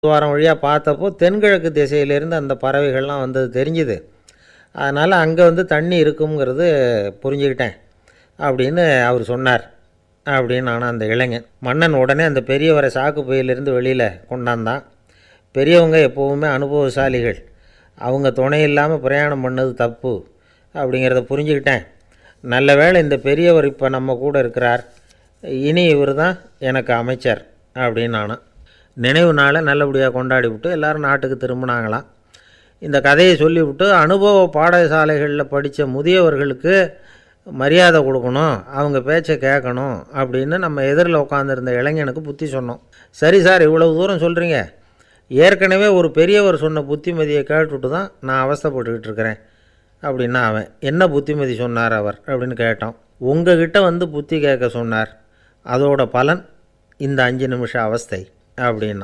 துவாரம் வழியாக பார்த்தப்போ தென்கிழக்கு திசையிலேருந்து அந்த பறவைகள்லாம் வந்தது தெரிஞ்சுது அதனால் அங்கே வந்து தண்ணி இருக்குங்கிறது புரிஞ்சுக்கிட்டேன் அப்படின்னு அவர் சொன்னார் அப்படின்னு நான் அந்த இளைஞன் மன்னன் உடனே அந்த பெரியவரை சாக்கு பையிலிருந்து வெளியில் கொண்டாந்தான் பெரியவங்க எப்போவுமே அனுபவசாலிகள் அவங்க துணை இல்லாமல் பிரயாணம் பண்ணது தப்பு அப்படிங்கிறத புரிஞ்சுக்கிட்டேன் நல்ல வேளை இந்த பெரியவர் இப்போ நம்ம கூட இருக்கிறார் இனி இவர் தான் எனக்கு அமைச்சர் அப்படின்னு நானும் நினைவு நாளை நல்லபடியாக கொண்டாடி விட்டு எல்லோரும் நாட்டுக்கு திரும்பினாங்களாம் இந்த கதையை சொல்லிவிட்டு அனுபவ பாடசாலைகளில் படித்த முதியவர்களுக்கு மரியாதை கொடுக்கணும் அவங்க பேச்சை கேட்கணும் அப்படின்னு நம்ம எதிரில் உட்காந்துருந்த இளைஞனுக்கு புத்தி சொன்னோம் சரி சார் இவ்வளவு தூரம் சொல்கிறீங்க ஏற்கனவே ஒரு பெரியவர் சொன்ன புத்திமதியை கேட்டுவிட்டு தான் நான் அவஸ்தைப்பட்டுக்கிட்டு இருக்கிறேன் அப்படின்னா அவன் என்ன புத்திமதி சொன்னார் அவர் அப்படின்னு கேட்டோம் உங்ககிட்ட வந்து புத்தி கேட்க சொன்னார் அதோட பலன் இந்த அஞ்சு நிமிஷ அவஸ்தை அப்படின்னா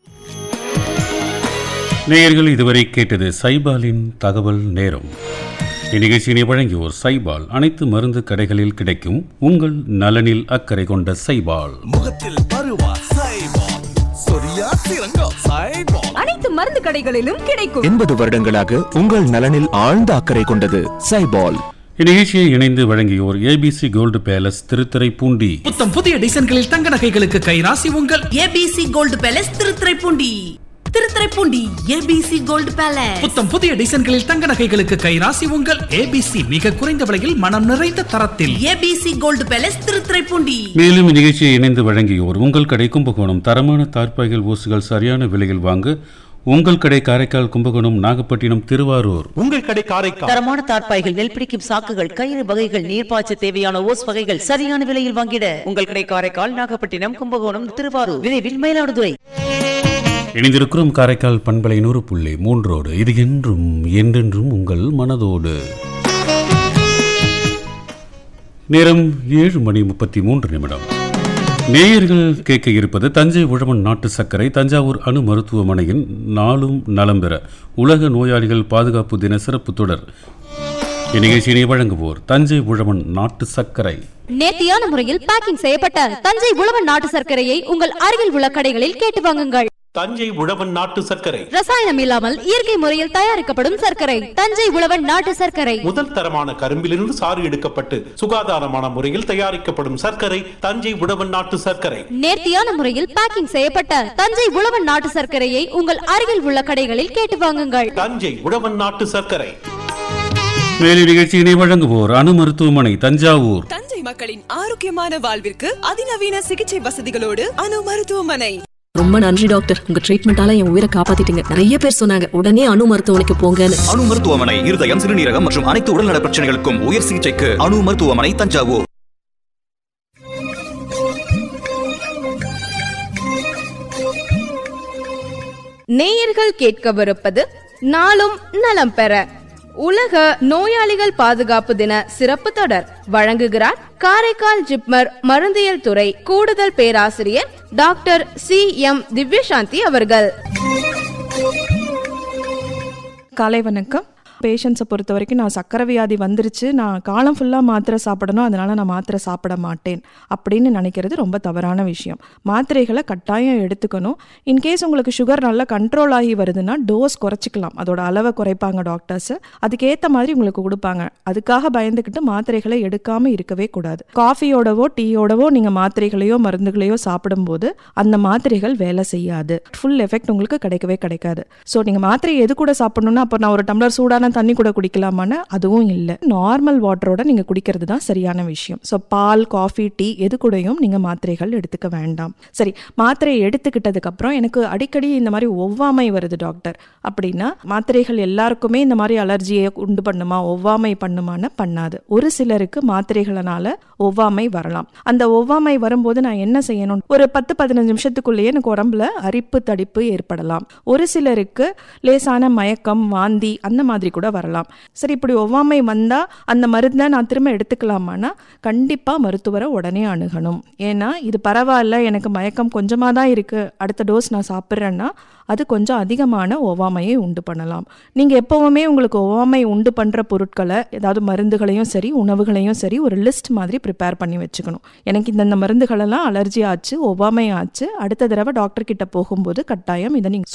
நேயர்கள் இதுவரை கேட்டது சைபாலின் தகவல் நேரம் இந்நிகழ்ச்சியினை வழங்கியோர் சைபால் அனைத்து மருந்து கடைகளில் கிடைக்கும் உங்கள் நலனில் அக்கறை கொண்ட சைபால் முகத்தில் பருவா சைபால் சொரியா சிறங்கோ சைபால் அனைத்து மருந்து கடைகளிலும் கிடைக்கும் எண்பது வருடங்களாக உங்கள் நலனில் ஆழ்ந்த அக்கறை கொண்டது சைபால் இந்நிகழ்ச்சியை இணைந்து வழங்கியோர் ஏபிசி கோல்டு பேலஸ் திருத்துறைப்பூண்டி புத்தம் புதிய டிசைன்களில் தங்க நகைகளுக்கு கைராசி உங்கள் ABC gold palace Thiruthuraipoondi Thiruthuraipoondi ABC gold palace புத்தம் புதிய டிசைன்களில் தங்க நகைகளுக்கு கைராசி உங்கள் ஏபிசி மிக குறைந்த விலையில் மனம் நிறைந்த தரத்தில் ஏபிசி கோல்டு பேலஸ் திருத்துறைப்பூண்டி மேலும் இந்நிகழ்ச்சியை இணைந்து வழங்கியோர் உங்கள் கடை கும்பகோணம் தரமான தார்ப்பாய்கள் ஓசுகள் சரியான விலையில் வாங்க உங்கள் கடை காரைக்கால் கும்பகோணம் நாகப்பட்டினம் திருவாரூர் உங்கள் கடை காரைக்கால் தரமான தார்ப்பாய்கள் நெல் பிடிக்கும் சாக்குகள் கயிறு வகைகள் நீர்ப்பாய்ச்ச தேவையான ஓஸ் வகைகள் சரியான விலையில் வாங்கிட உங்கள் கடை காரைக்கால் நாகப்பட்டினம் கும்பகோணம் திருவாரூர் விரைவில் மயிலாடுதுறை இணைந்திருக்கிறோம் காரைக்கால் பண்பலை நூறு புள்ளி மூன்றோடு இது என்றும் என்றென்றும் உங்கள் மனதோடு நேரம் ஏழு மணி முப்பத்தி மூன்று நிமிடம் நேயர்கள் கேட்க இருப்பது தஞ்சை உழவன் நாட்டு சர்க்கரை தஞ்சாவூர் அணு மருத்துவமனையின் நாளும் நலம் பெற உலக நோயாளிகள் பாதுகாப்பு தின சிறப்பு தொடர் இந்நிகழ்ச்சியினை வழங்குவோர் தஞ்சை உழவன் நாட்டு சர்க்கரை நேர்த்தியான முறையில் பேக்கிங் செய்யப்பட்ட தஞ்சை உழவன் நாட்டு சர்க்கரையை உங்கள் அருகில் உள்ள கடைகளில் கேட்டு வாங்குங்கள் தஞ்சை உழவன் நாட்டு சர்க்கரை ரசாயனம் இல்லாமல் இயற்கை முறையில் தயாரிக்கப்படும் சர்க்கரை தஞ்சை உழவன் நாட்டு சர்க்கரை முதல் தரமான கரும்பிலிருந்து சாறு எடுக்கப்பட்டு சுகாதாரமான முறையில் தயாரிக்கப்படும் சர்க்கரை தஞ்சை உழவன் நாட்டு சர்க்கரை நேர்த்தியான முறையில் பேக்கிங் செய்யப்பட்ட தஞ்சை உழவன் நாட்டு சர்க்கரையை உங்கள் அருகில் உள்ள கடைகளில் கேட்டு வாங்குங்கள் தஞ்சை உழவன் நாட்டு சர்க்கரை மேலும் நிகழ்ச்சியினை வழங்குவோர் அணு மருத்துவமனை தஞ்சாவூர் தஞ்சை மக்களின் ஆரோக்கியமான வாழ்விற்கு அதிநவீன சிகிச்சை வசதிகளோடு அணு மருத்துவமனை ரொம்ப நன்றி டாக்டர் உங்க ட்ரீட்மெண்டால என் உயிரை காப்பாத்திட்டீங்க நிறைய பேர் சொன்னாங்க உடனே அணு மருத்துவமனைக்கு போங்கன்னு அணு மருத்துவமனை இருதயம் சிறுநீரகம் மற்றும் அனைத்து உடல்நல பிரச்சனைகளுக்கும் உயர் சிகிச்சைக்கு அணு மருத்துவமனை தஞ்சாவூர் நேயர்கள் கேட்கவிருப்பது நாளும் நலம் பெற உலக நோயாளிகள் பாதுகாப்பு தின சிறப்பு தொடர் வழங்குகிறார் காரைக்கால் ஜிப்மர் மருந்தியல் துறை கூடுதல் பேராசிரியர் டாக்டர் சி எம் திவ்யசாந்தி அவர்கள் காலை வணக்கம் பேஷண்ட்ஸை பொறுத்த வரைக்கும் நான் சக்கரை வியாதி வந்துருச்சு நான் காலம் ஃபுல்லாக மாத்திரை சாப்பிடணும் அதனால் நான் மாத்திரை சாப்பிட மாட்டேன் அப்படின்னு நினைக்கிறது ரொம்ப தவறான விஷயம் மாத்திரைகளை கட்டாயம் எடுத்துக்கணும் இன்கேஸ் உங்களுக்கு சுகர் நல்லா கண்ட்ரோல் ஆகி வருதுன்னா டோஸ் குறைச்சிக்கலாம் அதோட அளவை குறைப்பாங்க டாக்டர்ஸு அதுக்கேற்ற மாதிரி உங்களுக்கு கொடுப்பாங்க அதுக்காக பயந்துக்கிட்டு மாத்திரைகளை எடுக்காமல் இருக்கவே கூடாது காஃபியோடவோ டீயோடவோ நீங்கள் மாத்திரைகளையோ மருந்துகளையோ சாப்பிடும்போது அந்த மாத்திரைகள் வேலை செய்யாது ஃபுல் எஃபெக்ட் உங்களுக்கு கிடைக்கவே கிடைக்காது ஸோ நீங்கள் மாத்திரை எது கூட சாப்பிடணும்னா அப்போ நான் ஒரு டம்ளர் சூடான தண்ணி கூட குடிக்கலாமான்னு அதுவும் இல்லை நார்மல் வாட்டரோட நீங்கள் குடிக்கிறது தான் சரியான விஷயம் ஸோ பால் காஃபி டீ எது கூடயும் நீங்கள் மாத்திரைகள் எடுத்துக்க வேண்டாம் சரி மாத்திரையை எடுத்துக்கிட்டதுக்கு அப்புறம் எனக்கு அடிக்கடி இந்த மாதிரி ஒவ்வாமை வருது டாக்டர் அப்படின்னா மாத்திரைகள் எல்லாருக்குமே இந்த மாதிரி அலர்ஜியை உண்டு பண்ணுமா ஒவ்வாமை பண்ணுமான்னு பண்ணாது ஒரு சிலருக்கு மாத்திரைகளனால ஒவ்வாமை வரலாம் அந்த ஒவ்வாமை வரும்போது நான் என்ன செய்யணும் ஒரு பத்து பதினஞ்சு நிமிஷத்துக்குள்ளேயே எனக்கு உடம்புல அரிப்பு தடிப்பு ஏற்படலாம் ஒரு சிலருக்கு லேசான மயக்கம் வாந்தி அந்த மாதிரி கூட வரலாம் சரி இப்படி ஒவ்வாமை வந்தால் அந்த மருந்தை நான் திரும்ப எடுத்துக்கலாமான்னா கண்டிப்பாக மருத்துவரை உடனே அணுகணும் ஏன்னா இது பரவாயில்ல எனக்கு மயக்கம் கொஞ்சமாக தான் இருக்குது அடுத்த டோஸ் நான் சாப்பிட்றேன்னா அது கொஞ்சம் அதிகமான ஒவ்வாமையை உண்டு பண்ணலாம் நீங்கள் எப்போவுமே உங்களுக்கு ஒவ்வாமை உண்டு பண்ணுற பொருட்களை ஏதாவது மருந்துகளையும் சரி உணவுகளையும் சரி ஒரு லிஸ்ட் மாதிரி ப்ரிப்பேர் பண்ணி வச்சுக்கணும் எனக்கு இந்தந்த மருந்துகளெல்லாம் அலர்ஜி ஆச்சு ஒவ்வாமை ஆச்சு அடுத்த தடவை டாக்டர் கிட்ட போகும்போது கட்டாயம் இதை நீங்கள்